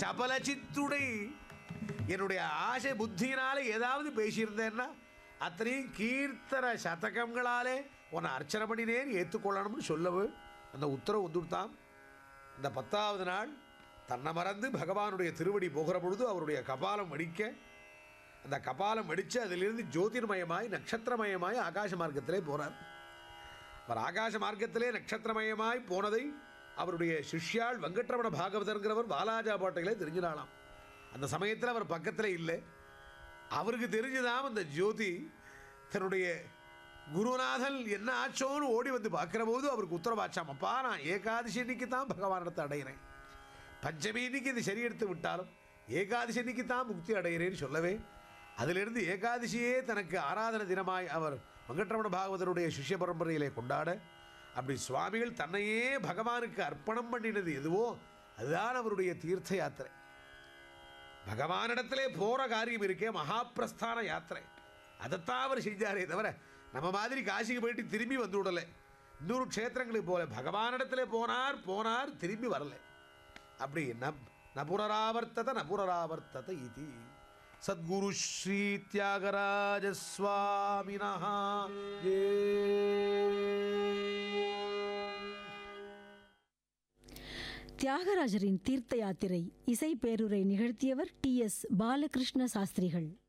சபல சித்துடை என்னுடைய ஆசை புத்தியினால ஏதாவது பேசியிருந்தேன்னா அத்தனையும் கீர்த்தன சதகங்களாலே உன்னை அர்ச்சனை பண்ணினேன் ஏற்றுக்கொள்ளணும்னு சொல்லவு அந்த உத்தரவு வந்துவிட்டான் இந்த பத்தாவது நாள் தன்னை மறந்து பகவானுடைய திருவடி போகிற பொழுது அவருடைய கபாலம் வடிக்க அந்த கபாலம் வெடித்து அதிலிருந்து ஜோதிர்மயமாய் நட்சத்திரமயமாய் ஆகாச மார்க்கத்திலே போகிறார் அவர் ஆகாச மார்க்கத்திலே நட்சத்திரமயமாய் போனதை அவருடைய சிஷ்யாள் வெங்கட்ரமண பாகவதர்ங்கிறவர் வாலாஜா பாட்டையிலே தெரிஞ்சினாலாம் அந்த சமயத்தில் அவர் பக்கத்தில் இல்லை அவருக்கு தெரிஞ்சுதான் அந்த ஜோதி தன்னுடைய குருநாதன் என்ன ஆச்சோன்னு ஓடி வந்து பார்க்குற போது அவருக்கு உத்தரவாச்சாம் அப்பா நான் ஏகாதசி அன்னைக்கு தான் பகவானிடத்தை அடைகிறேன் பஞ்சமி இன்னைக்கு இது சரி எடுத்து விட்டாலும் ஏகாதசி அன்னைக்கு தான் முக்தி அடைகிறேன்னு சொல்லவே அதிலிருந்து ஏகாதசியே தனக்கு ஆராதன தினமாய் அவர் வெங்கட்ரமண பாகவதருடைய சிஷ்ய பரம்பரையிலே கொண்டாட அப்படி சுவாமிகள் தன்னையே பகவானுக்கு அர்ப்பணம் பண்ணினது எதுவோ அதுதான் அவருடைய தீர்த்த யாத்திரை பகவானிடத்திலே போகிற காரியம் இருக்கே மகாபிரஸ்தான யாத்திரை அதைத்தான் அவர் செஞ்சாரே தவிர நம்ம மாதிரி காசிக்கு போயிட்டு திரும்பி வந்து விடலை இன்னொரு க்ஷேத்திரங்களுக்கு போல பகவானிடத்திலே போனார் போனார் திரும்பி வரலை அப்படி ந நபுரராவர்த்தத நபுரராவர்த்தத இது சத்குரு ஸ்ரீ தியாகராஜ சுவாமினா தியாகராஜரின் தீர்த்த யாத்திரை இசை பேருரை நிகழ்த்தியவர் டி எஸ் பாலகிருஷ்ண சாஸ்திரிகள்